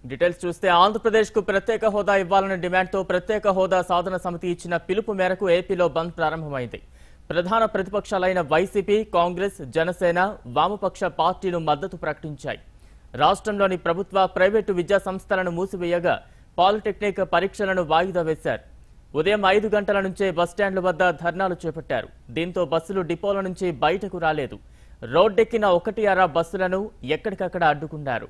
details చూస్తే ఆంధ్రప్రదేశ్ కు ప్రత్యేక హోదా ఇవ్వాలనే డిమాండ్తో ప్రత్యేక హోదా సాధన సమితి ఇచ్చిన పిలుపు మేరకు ఏపీలో బంద్ ప్రారంభమైంది ప్రధాన ప్రతిపక్షాలైన వైసీపీ కాంగ్రెస్ జనసేన వామపక్ష పార్టీలు మద్దతు ప్రకటించాయి రాష్ట్రంలోని ప్రభుత్వ ప్రైవేటు విద్యా సంస్థలను మూసివేయగా పాలిటెక్నిక్ పరీక్షలను వాయిదా వేశారు ఉదయం ఐదు గంటల నుంచే బస్టాండ్ల వద్ద ధర్నాలు చేపట్టారు దీంతో బస్సులు డిపోల నుంచి బయటకు రాలేదు రోడ్డెక్కిన ఒకటి అర బస్సులను ఎక్కడికక్కడ అడ్డుకున్నారు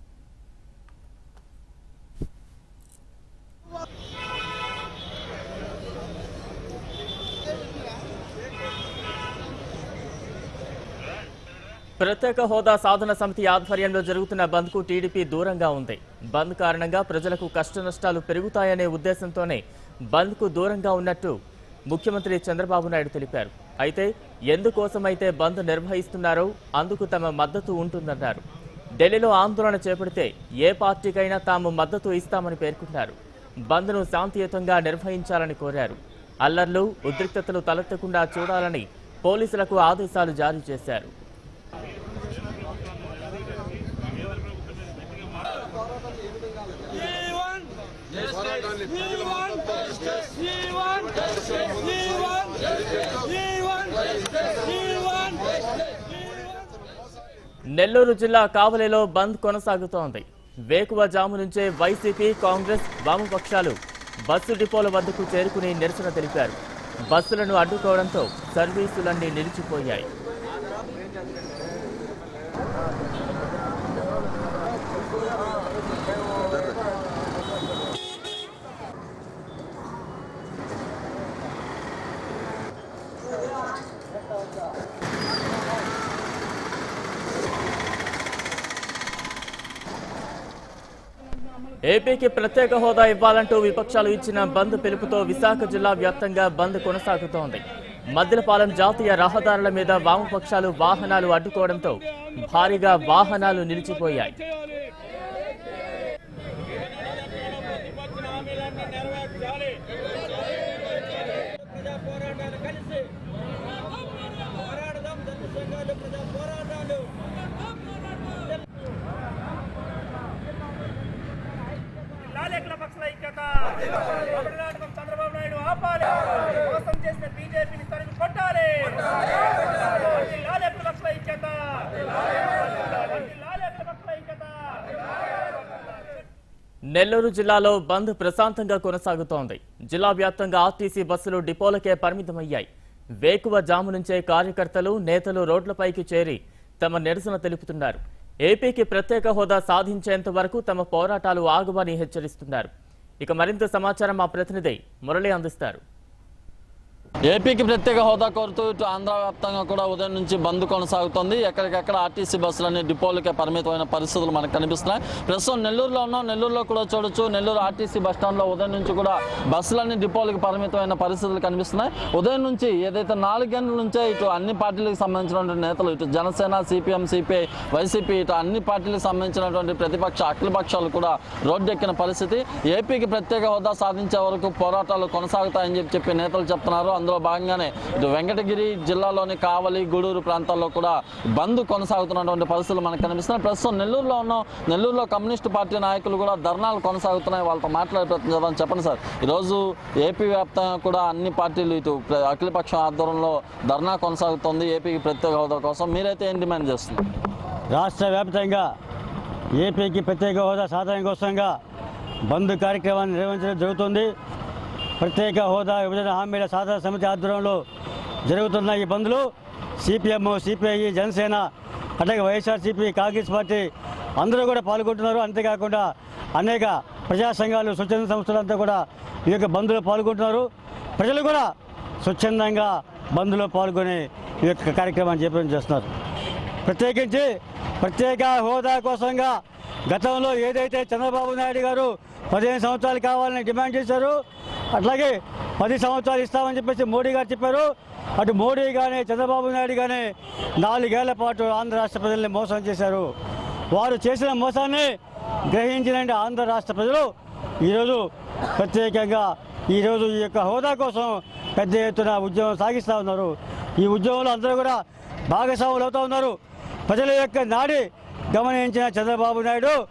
ప్రత్యేక హోదా సాధన సమితి ఆధ్వర్యంలో జరుగుతున్న బంద్ కు టీడీపీ దూరంగా ఉంది బంద్ కారణంగా ప్రజలకు కష్టనష్టాలు పెరుగుతాయనే ఉద్దేశంతోనే బంద్ కు దూరంగా ఉన్నట్టు ముఖ్యమంత్రి చంద్రబాబు నాయుడు తెలిపారు అయితే ఎందుకోసమైతే బంద్ నిర్వహిస్తున్నారో అందుకు తమ మద్దతు ఉంటుందన్నారు ఢిల్లీలో ఆందోళన చేపడితే ఏ పార్టీకైనా తాము మద్దతు ఇస్తామని పేర్కొన్నారు బంద్ను శాంతియుతంగా నిర్వహించాలని కోరారు అల్లర్లు ఉద్రిక్తతలు తలెత్తకుండా చూడాలని పోలీసులకు ఆదేశాలు జారీ చేశారు నెల్లూరు జిల్లా కావలిలో బంద్ కొనసాగుతోంది వేకువ జాము నుంచే వైసీపీ కాంగ్రెస్ వామపక్షాలు బస్సు డిపోల వద్దకు చేరుకుని నిరసన తెలిపారు బస్సులను అడ్డుకోవడంతో సర్వీసులన్నీ నిలిచిపోయాయి ఏపీకి ప్రత్యేక హోదా ఇవ్వాలంటూ విపక్షాలు ఇచ్చిన బంద్ పిలుపుతో విశాఖ జిల్లా వ్యాప్తంగా బంద్ కొనసాగుతోంది మద్దిలపాలెం జాతీయ రహదారుల మీద వామపక్షాలు వాహనాలు అడ్డుకోవడంతో భారీగా వాహనాలు నిలిచిపోయాయి ప్రజా పోరాటాలు కలిసి పోరాడదాం దళిత సంఘాలు ప్రజా పోరాటాలు లాలేకుల పక్షుల ఐక్యత తమిళనాటకం చంద్రబాబు నాయుడు ఆపాలి మోసం చేసిన బీజేపీని తరిమి కొట్టాలి లాలేకుల పక్షుల ఐక్యత లాలేకుల పక్షుల ఐక్యత నెల్లూరు జిల్లాలో బంద్ ప్రశాంతంగా కొనసాగుతోంది జిల్లా వ్యాప్తంగా ఆర్టీసీ బస్సులు డిపోలకే పరిమితమయ్యాయి వేకువ జాము నుంచే కార్యకర్తలు నేతలు రోడ్లపైకి చేరి తమ నిరసన తెలుపుతున్నారు ఏపీకి ప్రత్యేక హోదా సాధించేంత వరకు తమ పోరాటాలు ఆగవని హెచ్చరిస్తున్నారు ఇక మరింత సమాచారం మా ప్రతినిధి మురళి అందిస్తారు ఏపీకి ప్రత్యేక హోదా కోరుతూ ఇటు ఆంధ్ర వ్యాప్తంగా కూడా ఉదయం నుంచి బంద్ కొనసాగుతోంది ఎక్కడికెక్కడ ఆర్టీసీ బస్సులన్నీ డిపోలకే పరిమితమైన పరిస్థితులు మనకు కనిపిస్తున్నాయి ప్రస్తుతం నెల్లూరులో ఉన్నాం నెల్లూరులో కూడా చూడొచ్చు నెల్లూరు ఆర్టీసీ బస్ స్టాండ్లో ఉదయం నుంచి కూడా బస్సులన్నీ డిపోలకు పరిమితమైన పరిస్థితులు కనిపిస్తున్నాయి ఉదయం నుంచి ఏదైతే నాలుగు గంటల నుంచే ఇటు అన్ని పార్టీలకు సంబంధించినటువంటి నేతలు ఇటు జనసేన సిపిఎం సిపిఐ వైసీపీ ఇటు అన్ని పార్టీలకు సంబంధించినటువంటి ప్రతిపక్ష అఖిల పక్షాలు కూడా రోడ్డెక్కిన పరిస్థితి ఏపీకి ప్రత్యేక హోదా సాధించే వరకు పోరాటాలు కొనసాగుతాయని చెప్పి చెప్పి నేతలు చెప్తున్నారు అందులో భాగంగానే ఇటు వెంకటగిరి జిల్లాలోని కావలి గూడూరు ప్రాంతాల్లో కూడా బంద్ కొనసాగుతున్నటువంటి పరిస్థితులు మనకు కనిపిస్తున్నాయి ప్రస్తుతం నెల్లూరులో ఉన్నాం నెల్లూరులో కమ్యూనిస్టు పార్టీ నాయకులు కూడా ధర్నాలు కొనసాగుతున్నాయి వాళ్ళతో మాట్లాడే ప్రయత్నం చేద్దాం చెప్పండి సార్ ఈరోజు ఏపీ వ్యాప్తంగా కూడా అన్ని పార్టీలు ఇటు ప్ర- అఖిలపక్షం ఆధ్వర్యంలో ధర్నా కొనసాగుతోంది ఏపీకి ప్రత్యేక హోదా కోసం మీరైతే ఏం డిమాండ్ చేస్తున్నారు రాష్ట్ర వ్యాప్తంగా ఏపీకి ప్రత్యేక హోదా సాధన కోసంగా బంద్ కార్యక్రమాన్ని నిర్వహించడం జరుగుతుంది ప్రత్యేక హోదా విభజన హామీల సాధన సమితి ఆధ్వర్యంలో జరుగుతున్న ఈ బంద్లో సిపిఎం సిపిఐ జనసేన అట్లాగే వైఎస్ఆర్సీపీ కాంగ్రెస్ పార్టీ అందరూ కూడా పాల్గొంటున్నారు అంతేకాకుండా అనేక ప్రజా సంఘాలు స్వచ్ఛంద సంస్థలంతా కూడా ఈ యొక్క బంద్లో పాల్గొంటున్నారు ప్రజలు కూడా స్వచ్ఛందంగా బంద్లో పాల్గొని ఈ యొక్క కార్యక్రమాన్ని చేపట్టడం చేస్తున్నారు ప్రత్యేకించి ప్రత్యేక హోదా కోసంగా గతంలో ఏదైతే చంద్రబాబు నాయుడు గారు పదిహేను సంవత్సరాలు కావాలని డిమాండ్ చేశారు అట్లాగే పది సంవత్సరాలు ఇస్తామని చెప్పేసి మోడీ గారు చెప్పారు అటు మోడీ కానీ చంద్రబాబు నాయుడు కానీ నాలుగేళ్ల పాటు ఆంధ్ర రాష్ట్ర ప్రజల్ని మోసం చేశారు వారు చేసిన మోసాన్ని గ్రహించిన ఆంధ్ర రాష్ట్ర ప్రజలు ఈరోజు ప్రత్యేకంగా ఈరోజు ఈ యొక్క హోదా కోసం పెద్ద ఎత్తున ఉద్యమం సాగిస్తూ ఉన్నారు ఈ ఉద్యమంలో అందరూ కూడా భాగస్వాములు అవుతూ ఉన్నారు ప్రజల యొక్క నాడి గమనించిన చంద్రబాబు నాయుడు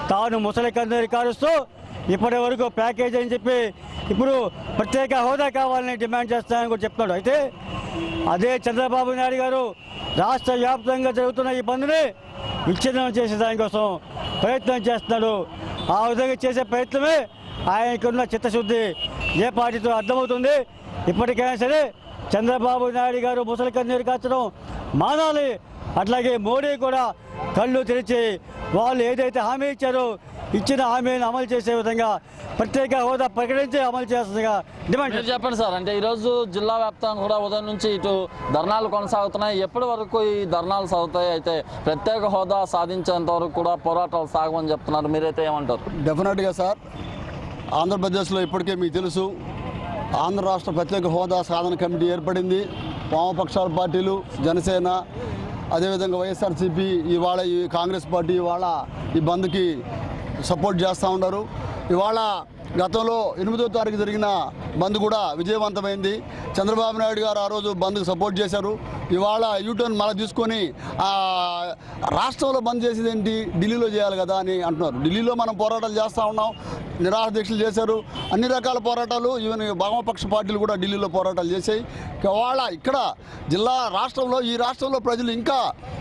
తాను ముసలి కన్నీరు కారుస్తూ ఇప్పటి వరకు ప్యాకేజ్ అని చెప్పి ఇప్పుడు ప్రత్యేక హోదా కావాలని డిమాండ్ చేస్తానని కూడా చెప్తున్నాడు అయితే అదే చంద్రబాబు నాయుడు గారు రాష్ట్ర వ్యాప్తంగా జరుగుతున్న ఈ బంద్ని విచ్ఛిన్నం చేసే దానికోసం ప్రయత్నం చేస్తున్నాడు ఆ విధంగా చేసే ప్రయత్నమే ఆయనకున్న చిత్తశుద్ధి ఏ పార్టీతో అర్థమవుతుంది ఇప్పటికైనా సరే చంద్రబాబు నాయుడు గారు ముసలి కన్నీరు కాచడం మానాలి అట్లాగే మోడీ కూడా కళ్ళు తెరిచి వాళ్ళు ఏదైతే హామీ ఇచ్చారో ఇచ్చిన హామీని అమలు చేసే విధంగా ప్రత్యేక హోదా ప్రకటించి అమలు చేస్తుందిగా డిమాండ్ మీరు చెప్పండి సార్ అంటే ఈరోజు జిల్లా వ్యాప్తంగా కూడా ఉదయం నుంచి ఇటు ధర్నాలు కొనసాగుతున్నాయి ఎప్పటి వరకు ఈ ధర్నాలు సాగుతాయి అయితే ప్రత్యేక హోదా సాధించేంత వరకు కూడా పోరాటాలు సాగమని చెప్తున్నారు మీరైతే ఏమంటారు డెఫినెట్గా సార్ ఆంధ్రప్రదేశ్లో ఇప్పటికే మీకు తెలుసు ఆంధ్ర రాష్ట్ర ప్రత్యేక హోదా సాధన కమిటీ ఏర్పడింది వామపక్షాల పార్టీలు జనసేన అదేవిధంగా వైఎస్ఆర్సీపీ ఇవాళ ఈ కాంగ్రెస్ పార్టీ ఇవాళ ఈ బంద్కి సపోర్ట్ చేస్తూ ఉన్నారు ఇవాళ గతంలో ఎనిమిదో తారీఖు జరిగిన బంద్ కూడా విజయవంతమైంది చంద్రబాబు నాయుడు గారు ఆ రోజు బంద్కు సపోర్ట్ చేశారు ఇవాళ యూటర్న్ మళ్ళీ తీసుకొని ఆ, రాష్ట్రంలో బంద్ చేసేది ఏంటి ఢిల్లీలో చేయాలి కదా అని అంటున్నారు ఢిల్లీలో మనం పోరాటాలు చేస్తూ ఉన్నాం నిరాహార దీక్షలు చేశారు అన్ని రకాల పోరాటాలు ఈవెన్ వామపక్ష పార్టీలు కూడా ఢిల్లీలో పోరాటాలు చేశాయి ఇవాళ ఇక్కడ జిల్లా రాష్ట్రంలో ఈ రాష్ట్రంలో ప్రజలు ఇంకా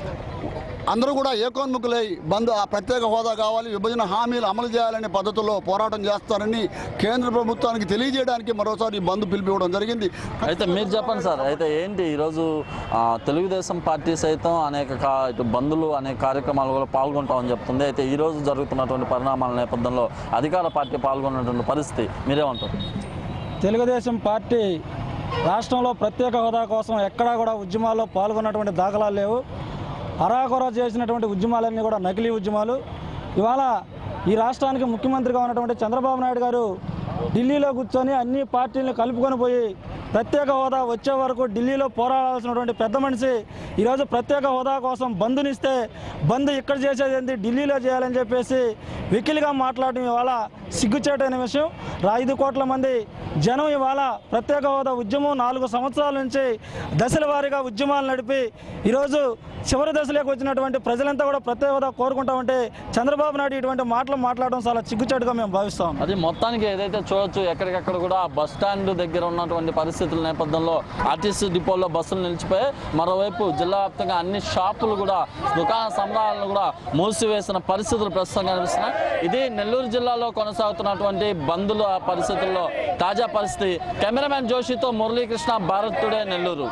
అందరూ కూడా ఏకోన్ముఖులై బంద్ ఆ ప్రత్యేక హోదా కావాలి విభజన హామీలు అమలు చేయాలనే పద్ధతిలో పోరాటం చేస్తారని కేంద్ర ప్రభుత్వానికి తెలియజేయడానికి మరోసారి ఈ బంద్ పిలిపివ్వడం జరిగింది అయితే మీరు చెప్పండి సార్ అయితే ఏంటి ఈరోజు ఆ, తెలుగుదేశం పార్టీ సైతం అనేక కా- ఇటు బంధులు అనేక కార్యక్రమాలు కూడా పాల్గొంటామని చెప్తుంది అయితే ఈ రోజు జరుగుతున్నటువంటి పరిణామాల నేపథ్యంలో అధికార పార్టీ పాల్గొన్నటువంటి పరిస్థితి మీరేమంటారు తెలుగుదేశం పార్టీ రాష్ట్రంలో ప్రత్యేక హోదా కోసం ఎక్కడా కూడా ఉద్యమాల్లో పాల్గొన్నటువంటి దాఖలాలు లేవు అరాకొర చేసినటువంటి ఉద్యమాలన్నీ కూడా నకిలీ ఉద్యమాలు ఇవాళ ఈ రాష్ట్రానికి ముఖ్యమంత్రిగా ఉన్నటువంటి చంద్రబాబు నాయుడు గారు ఢిల్లీలో కూర్చొని అన్ని పార్టీలను కలుపుకొని పోయి ప్రత్యేక హోదా వచ్చే వరకు ఢిల్లీలో పోరాడాల్సినటువంటి పెద్ద మనిషి ఈరోజు ప్రత్యేక హోదా కోసం బంధునిస్తే బంద్ ఇక్కడ చేసేది ఏంటి ఢిల్లీలో చేయాలని చెప్పేసి వికిలిగా మాట్లాడడం ఇవాళ సిగ్గుచేటైన విషయం రా ఐదు కోట్ల మంది జనం ఇవాళ ప్రత్యేక హోదా ఉద్యమం నాలుగు సంవత్సరాల నుంచి దశల వారీగా ఉద్యమాలు నడిపి ఈరోజు చివరి దశలోకి వచ్చినటువంటి ప్రజలంతా కూడా ప్రత్యేక హోదా కోరుకుంటామంటే చంద్రబాబు నాయుడు ఇటువంటి మాటలు మాట్లాడడం చాలా సిగ్గుచేటుగా మేము భావిస్తాం అది మొత్తానికి ఏదైతే చూడొచ్చు ఎక్కడికక్కడ కూడా బస్ స్టాండ్ దగ్గర ఉన్నటువంటి పరిస్థితుల నేపథ్యంలో ఆర్టీసీ డిపోలో బస్సులు నిలిచిపోయి మరోవైపు జిల్లా వ్యాప్తంగా అన్ని షాపులు కూడా దుకాణ సంబరాలను కూడా మూసివేసిన పరిస్థితులు ప్రస్తుతం కనిపిస్తున్నాయి ఇది నెల్లూరు జిల్లాలో కొనసాగుతున్నటువంటి బంధుల పరిస్థితుల్లో తాజా పరిస్థితి కెమెరామ్యాన్ జోషితో మురళీకృష్ణ భారత్ టుడే నెల్లూరు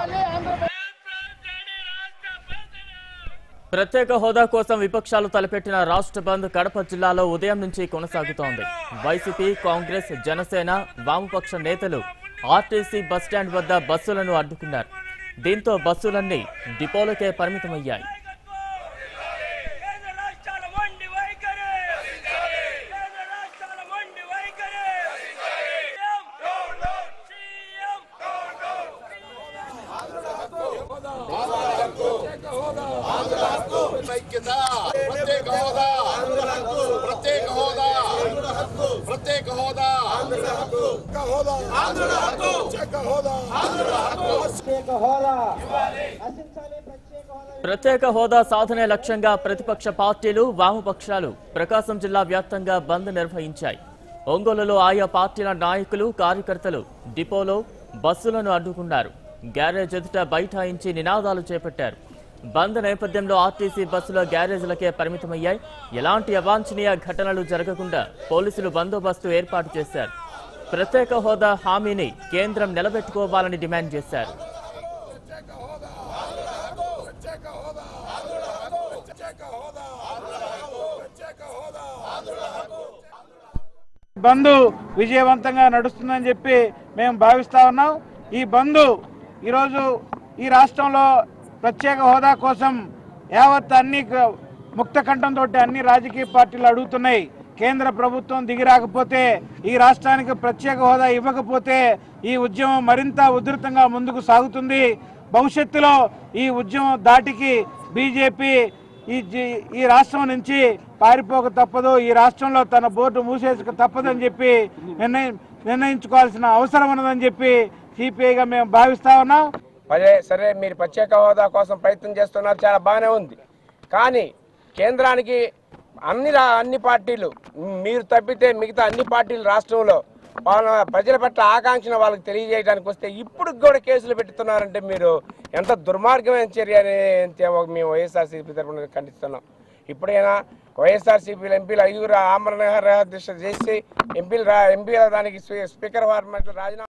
ప్రత్యేక హోదా కోసం విపక్షాలు తలపెట్టిన రాష్ట్ర బంద్ కడప జిల్లాలో ఉదయం నుంచి కొనసాగుతోంది వైసీపీ కాంగ్రెస్ జనసేన వామపక్ష నేతలు ఆర్టీసీ బస్టాండ్ వద్ద బస్సులను అడ్డుకున్నారు దీంతో బస్సులన్నీ డిపోలకే పరిమితమయ్యాయి కేంద్ర రాష్ట్రాల మొండి వైఖరి కేంద్ర రాష్ట్రాల మొండి వైఖరి సీఎం సీఎం ఐక్యత ప్రత్యేక హోదా ప్రత్యేక హోదా ప్రత్యేక హోదా ప్రత్యేక హోదా సాధనే లక్ష్యంగా ప్రతిపక్ష పార్టీలు వామపక్షాలు ప్రకాశం జిల్లా వ్యాప్తంగా బంద్ నిర్వహించాయి ఒంగోలులో ఆయా పార్టీల నాయకులు కార్యకర్తలు డిపోలో బస్సులను అడ్డుకున్నారు గ్యారేజ్ ఎదుట బైఠాయించి నినాదాలు చేపట్టారు బంద్ నేపథ్యంలో ఆర్టీసీ బస్సుల గ్యారేజ్లకే పరిమితమయ్యాయి ఎలాంటి అవాంఛనీయ ఘటనలు జరగకుండా పోలీసులు బందోబస్తు ఏర్పాటు చేశారు ప్రత్యేక హోదా హామీని కేంద్రం నిలబెట్టుకోవాలని డిమాండ్ చేశారు బంద్ విజయవంతంగా నడుస్తుందని చెప్పి మేము భావిస్తా ఉన్నాం ఈ బంద్ ఈరోజు ఈ రాష్ట్రంలో ప్రత్యేక హోదా కోసం యావత్ అన్ని గ- ముక్త కంఠంతో అన్ని రాజకీయ పార్టీలు అడుగుతున్నాయి కేంద్ర ప్రభుత్వం దిగి రాకపోతే ఈ రాష్ట్రానికి ప్రత్యేక హోదా ఇవ్వకపోతే ఈ ఉద్యమం మరింత ఉధృతంగా ముందుకు సాగుతుంది భవిష్యత్తులో ఈ ఉద్యమం దాటికి బీజేపీ ఈ జి- ఈ రాష్ట్రం నుంచి పారిపోక తప్పదు ఈ రాష్ట్రంలో తన బోర్డు మూసేసుక తప్పదని చెప్పి నిర్ణయం నిర్ణయించుకోవాల్సిన అవసరం ఉన్నదని చెప్పి సిపిఐగా మేము భావిస్తా ఉన్నాం పదే సరే మీరు ప్రత్యేక హోదా కోసం ప్రయత్నం చేస్తున్నారు చాలా బాగానే ఉంది కానీ కేంద్రానికి అన్ని రా- అన్ని పార్టీలు మీరు తప్పితే మిగతా అన్ని పార్టీలు రాష్ట్రంలో వాళ్ళ ప్రజల పట్ల ఆకాంక్షను వాళ్ళకి తెలియజేయడానికి వస్తే ఇప్పుడు కూడా కేసులు పెట్టుతున్నారంటే మీరు ఎంత దుర్మార్గమైన చర్య అని మేము వైఎస్ఆర్సీపీ తరఫున ఖండిస్తున్నాం ఇప్పుడైనా వైఎస్ఆర్సీపీ ఎంపీలు ఐదుగురు ఆమరణ దీక్ష చేసి ఎంపీలు రా ఎంపీల దానికి స్పీ- స్పీకర్ ఫార్మాట్ రాజీనామా